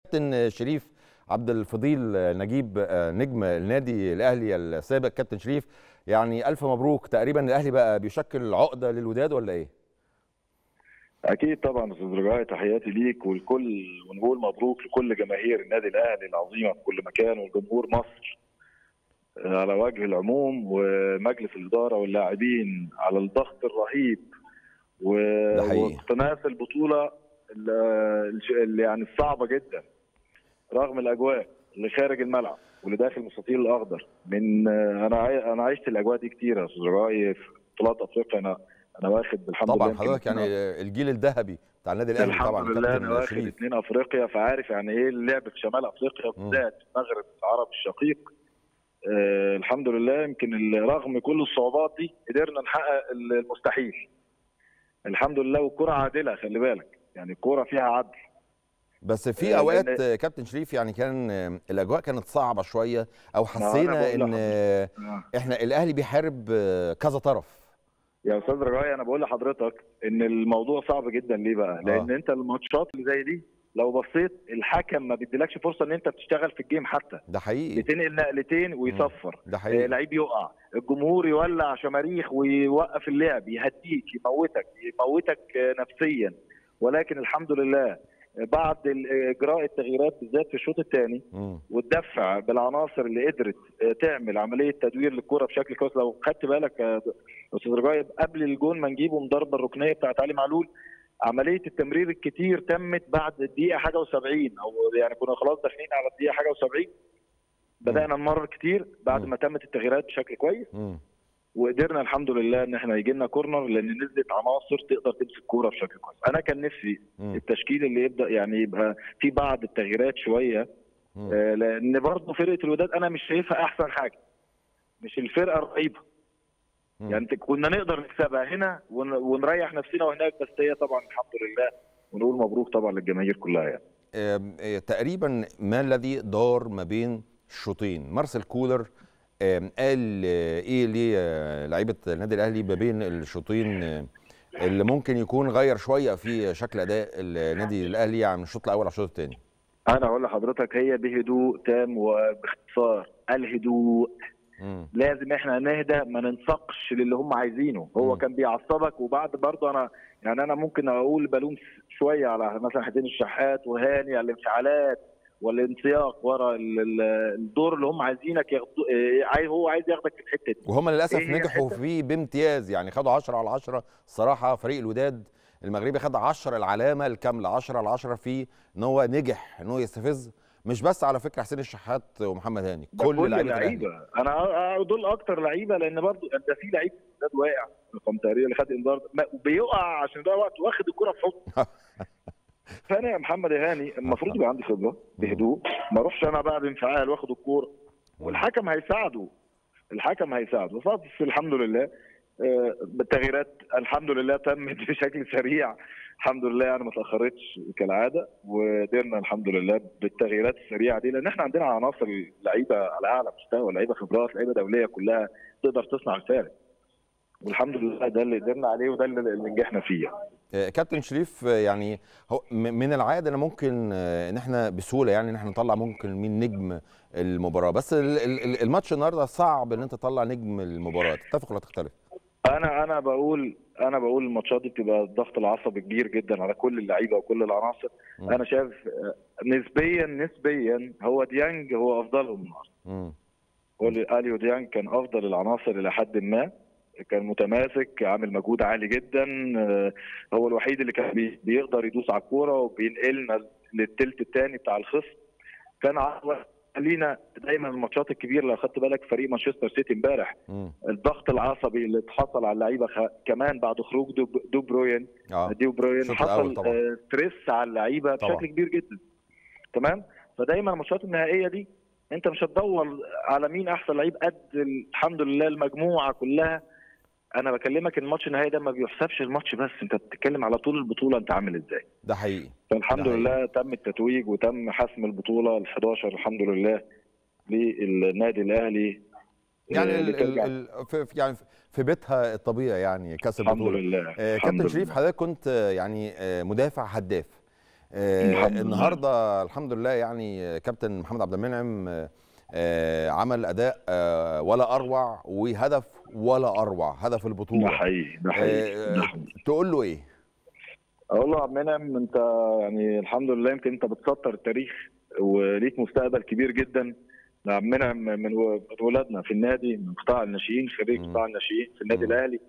كابتن شريف عبد الفضيل نجيب نجم النادي الاهلي السابق كابتن شريف يعني الف مبروك تقريبا الاهلي بقى بيشكل عقده للوداد ولا ايه؟ اكيد طبعا استاذ رجاء تحياتي ليك والكل ونقول مبروك لكل جماهير النادي الاهلي العظيمه في كل مكان وجمهور مصر على وجه العموم ومجلس الاداره واللاعبين على الضغط الرهيب واقتناص البطوله اللي يعني الصعبه جدا رغم الاجواء اللي خارج الملعب واللي داخل المستطيل الاخضر من انا انا عشت الاجواء دي كتير يا استاذ رجاء في بطولات افريقيا انا انا واخد الحمد طبعا لله طبعا حضرتك يعني الجيل الذهبي بتاع النادي الاهلي طبعا الحمد لله انا واخد اثنين افريقيا فعارف يعني ايه اللعب في شمال افريقيا بالذات في المغرب العربي الشقيق آه الحمد لله يمكن رغم كل الصعوبات دي قدرنا نحقق المستحيل الحمد لله والكره عادله خلي بالك يعني الكره فيها عدل بس في اوقات لأن... كابتن شريف يعني كان الاجواء كانت صعبه شويه او حسينا ان احنا الاهلي بيحارب كذا طرف يا استاذ رجاء انا بقول لحضرتك ان الموضوع صعب جدا ليه بقى؟ لان آه. انت الماتشات اللي زي دي لو بصيت الحكم ما بيديلكش فرصه ان انت بتشتغل في الجيم حتى ده حقيقي بتنقل نقلتين ويصفر ده حقيقي آه لعيب يقع الجمهور يولع شماريخ ويوقف اللعب يهديك يموتك يموتك نفسيا ولكن الحمد لله بعد اجراء التغييرات بالذات في الشوط الثاني والدفع بالعناصر اللي قدرت تعمل عمليه تدوير للكره بشكل كويس لو خدت بالك يا استاذ رجايب قبل الجون ما نجيبه من ضربه الركنيه بتاعت علي معلول عمليه التمرير الكتير تمت بعد الدقيقه حاجه و70 او يعني كنا خلاص داخلين على الدقيقه حاجه و70 بدانا نمرر كتير بعد ما تمت التغييرات بشكل كويس وقدرنا الحمد لله ان احنا يجي لنا كورنر لان نزلت عناصر تقدر تمسك كوره بشكل كويس انا كان نفسي م. التشكيل اللي يبدا يعني يبقى في بعض التغييرات شويه آه لان برضه فرقه الوداد انا مش شايفها احسن حاجه مش الفرقه الرهيبه يعني كنا نقدر نكسبها هنا ونريح نفسنا وهناك بس هي طبعا الحمد لله ونقول مبروك طبعا للجماهير كلها يعني آه تقريبا ما الذي دار ما بين الشوطين مارسيل كولر قال ايه للعيبه النادي الاهلي ما بين الشوطين اللي ممكن يكون غير شويه في شكل اداء النادي الاهلي عن الشوط الاول على الشوط الثاني انا اقول لحضرتك هي بهدوء تام وباختصار الهدوء مم. لازم احنا نهدى ما ننسقش للي هم عايزينه هو مم. كان بيعصبك وبعد برضه انا يعني انا ممكن اقول بلوم شويه على مثلا حسين الشحات وهاني على الانفعالات والانسياق ورا الدور اللي هم عايزينك ياخدوا عايز هو عايز ياخدك في الحته دي وهم للاسف إيه نجحوا فيه بامتياز يعني خدوا 10 على 10 الصراحه فريق الوداد المغربي خد 10 العلامه الكامله 10 على 10 في ان هو نجح ان هو يستفز مش بس على فكره حسين الشحات ومحمد هاني كل اللعيبه انا دول اكتر لعيبه لان برضو ده في لعيب الوداد واقع رقم تقريبا اللي خد انذار بيقع عشان ده وقت واخد الكره في حضنه فانا يا محمد هاني المفروض يبقى عندي خبره بهدوء ما اروحش انا بقى بانفعال واخد الكوره والحكم هيساعده الحكم هيساعده بس الحمد لله بالتغييرات الحمد لله تمت بشكل سريع الحمد لله يعني ما تاخرتش كالعاده وقدرنا الحمد لله بالتغييرات السريعه دي لان احنا عندنا عناصر لعيبه على اعلى مستوى لعيبه خبرات لعيبه دوليه كلها تقدر تصنع الفارق والحمد لله ده اللي قدرنا عليه وده اللي نجحنا فيه كابتن شريف يعني هو من العاده انا ممكن ان احنا بسهوله يعني ان احنا نطلع ممكن مين نجم المباراه بس الماتش النهارده صعب ان انت تطلع نجم المباراه تتفق ولا تختلف؟ انا انا بقول انا بقول الماتشات دي بتبقى الضغط العصبي كبير جدا على كل اللعيبه وكل العناصر م. انا شايف نسبيا نسبيا هو ديانج هو افضلهم النهارده هو اليو ديانج كان افضل العناصر الى حد ما كان متماسك عامل مجهود عالي جدا هو الوحيد اللي كان بيقدر يدوس على الكوره وبينقلنا للثلث الثاني بتاع الخصم كان لينا دايما الماتشات الكبيره لو خدت بالك فريق مانشستر سيتي امبارح الضغط العصبي اللي اتحصل على اللعيبه خ... كمان بعد خروج دو, دو بروين آه. دو بروين حصل ستريس على اللعيبه بشكل كبير جدا تمام فدايما الماتشات النهائيه دي انت مش هتدور على مين احسن لعيب قد الحمد لله المجموعه كلها انا بكلمك الماتش النهائي ده ما بيحسبش الماتش بس انت بتتكلم على طول البطوله انت عامل ازاي ده حقيقي فالحمد ده لله حقيقي. تم التتويج وتم حسم البطوله ال 11 الحمد لله للنادي الاهلي يعني ال ال ال في يعني في بيتها الطبيعي يعني كاس البطوله الحمد لله آه كابتن شريف حضرتك كنت يعني مدافع هداف آه، الحمد لله. النهارده الحمد لله يعني كابتن محمد عبد المنعم آه، آه، عمل اداء آه، ولا اروع وهدف ولا اروع هدف ده البطوله حقيقي ده حقيقي آه، ده حقيقي تقول له ايه اقول له يا عبد المنعم انت يعني الحمد لله يمكن انت بتسطر التاريخ وليك مستقبل كبير جدا يا عبد المنعم من و- من ولادنا في النادي من قطاع الناشئين خريج مم. قطاع الناشئين في النادي مم. الاهلي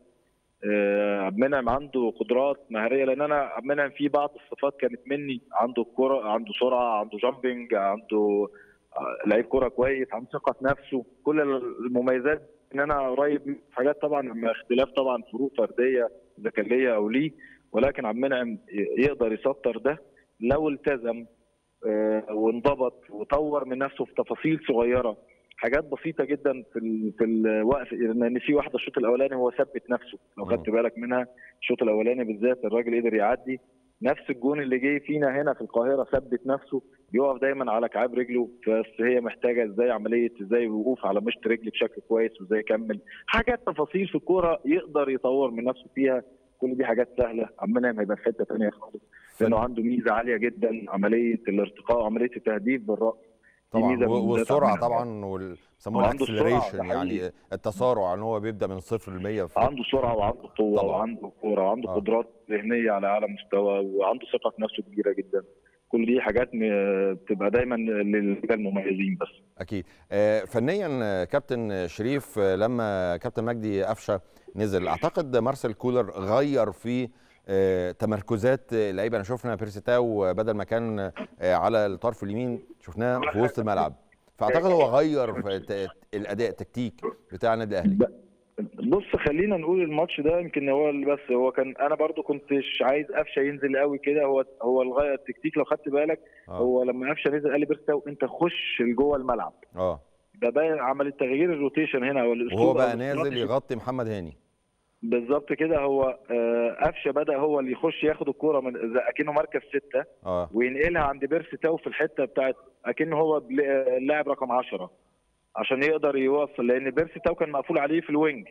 آه، عبد المنعم عنده قدرات مهاريه لان انا عبد المنعم في بعض الصفات كانت مني عنده الكره عنده سرعه عنده جامبنج عنده آه، لعيب كره كويس عنده ثقه في نفسه كل المميزات ان انا قريب من حاجات طبعا مع اختلاف طبعا فروق فرديه اذا كان ليا او ليه ولكن عبد المنعم يقدر يسطر ده لو التزم آه، وانضبط وطور من نفسه في تفاصيل صغيره حاجات بسيطه جدا في ال... في الوقف لان في واحده الشوط الاولاني هو ثبت نفسه لو مم. خدت بالك منها الشوط الاولاني بالذات الراجل قدر يعدي نفس الجون اللي جاي فينا هنا في القاهره ثبت نفسه بيقف دايما على كعاب رجله بس هي محتاجه ازاي عمليه ازاي الوقوف على مشط رجل بشكل كويس وازاي يكمل حاجات تفاصيل في الكوره يقدر يطور من نفسه فيها كل دي حاجات سهله عم منعم هيبقى في حته ثانيه خالص لانه عنده ميزه عاليه جدا عمليه الارتقاء وعمليه التهديف بالراس دي طبعا ميزة من و- ميزات والسرعه عبد المنعم. طبعا وال- بيسموه وعنده السرعة، الاكسلريشن ده يعني حقيقي. التسارع ان هو بيبدا من صفر ل 100 في عنده سرعه وعنده قوه طبعا. وعنده كوره وعنده آه. قدرات ذهنيه على اعلى مستوى وعنده ثقه في نفسه كبيره جدا كل دي حاجات م- بتبقى دايما للرجال المميزين بس اكيد آه، فنيا آه، كابتن شريف آه، لما كابتن مجدي قفشه نزل اعتقد مارسيل كولر غير في آه، تمركزات آه، اللعيبه انا شفنا بيرسيتاو بدل ما كان آه، على الطرف اليمين شفناه في وسط الملعب فاعتقد هو غير في ت- الاداء التكتيك بتاع النادي الاهلي بص خلينا نقول الماتش ده يمكن هو اللي بس هو كان انا برضو كنتش عايز قفشه ينزل قوي كده هو هو الغايه التكتيك لو خدت بالك اه هو لما قفشه نزل قال لي بيرستاو انت خش لجوه الملعب اه ده بقى عمل التغيير الروتيشن هنا او الاسلوب وهو أو بقى نازل الاستراتيجي. يغطي محمد هاني بالظبط كده هو آه، قفشه بدا هو اللي يخش ياخد الكوره من زي اكنه مركز سته اه وينقلها عند بيرسي تاو في الحته بتاعت اكنه هو بل- اللاعب رقم 10 عشان يقدر يوصل لان بيرسي تاو كان مقفول عليه في الوينج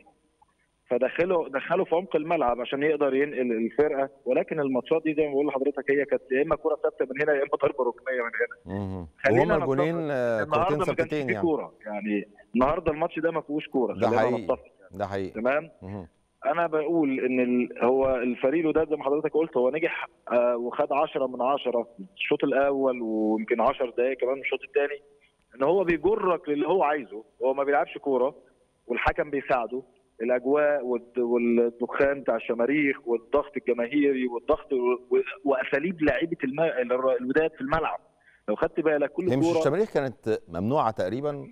فدخله دخله في عمق الملعب عشان يقدر ينقل الفرقه ولكن الماتشات دي زي ما بقول لحضرتك هي كانت يا اما كره ثابته من هنا يا اما ضربه ركنيه من هنا مهم. خلينا وهما الجولين نتفق. آه، النهارده كورتين ما كانش ثابتتين فيه يعني كوره يعني النهارده الماتش ده ما فيهوش كوره ده خلينا حقيقي. نتفق ده حقيقي تمام مهم. انا بقول ان ال... هو الفريق ده زي ما حضرتك قلت هو نجح آه وخد 10 من 10 في الشوط الاول ويمكن 10 دقائق كمان من الشوط الثاني ان هو بيجرك للي هو عايزه هو ما بيلعبش كوره والحكم بيساعده الاجواء والد- والدخان بتاع الشماريخ والضغط الجماهيري والضغط و... واساليب لعيبه الم... الوداد في الملعب لو خدت بالك كل هي مش كوره الشماريخ كانت ممنوعه تقريبا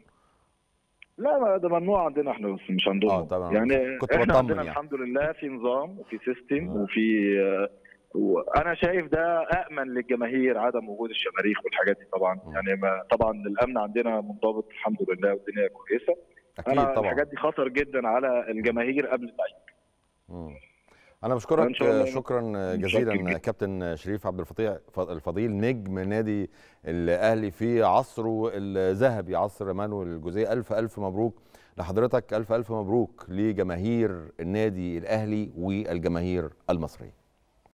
لا ما ده ممنوع عندنا احنا بس مش عندهم آه، طبعاً. يعني كنت احنا بطمن عندنا يعني. الحمد لله في نظام وفي سيستم آه. وفي آه، وانا شايف ده امن للجماهير عدم وجود الشماريخ والحاجات دي طبعا مم. يعني ما طبعا الامن عندنا منضبط الحمد لله والدنيا كويسه اكيد انا طبعا الحاجات دي خطر جدا على الجماهير قبل اللعيب مم. انا إن بشكرك شاء الله. شكرا متشكر جزيلا جدا. كابتن شريف عبد الفضيل الفضيل نجم نادي الاهلي في عصره الذهبي عصر مانويل الجوزيه الف الف مبروك لحضرتك الف الف مبروك لجماهير النادي الاهلي والجماهير المصريه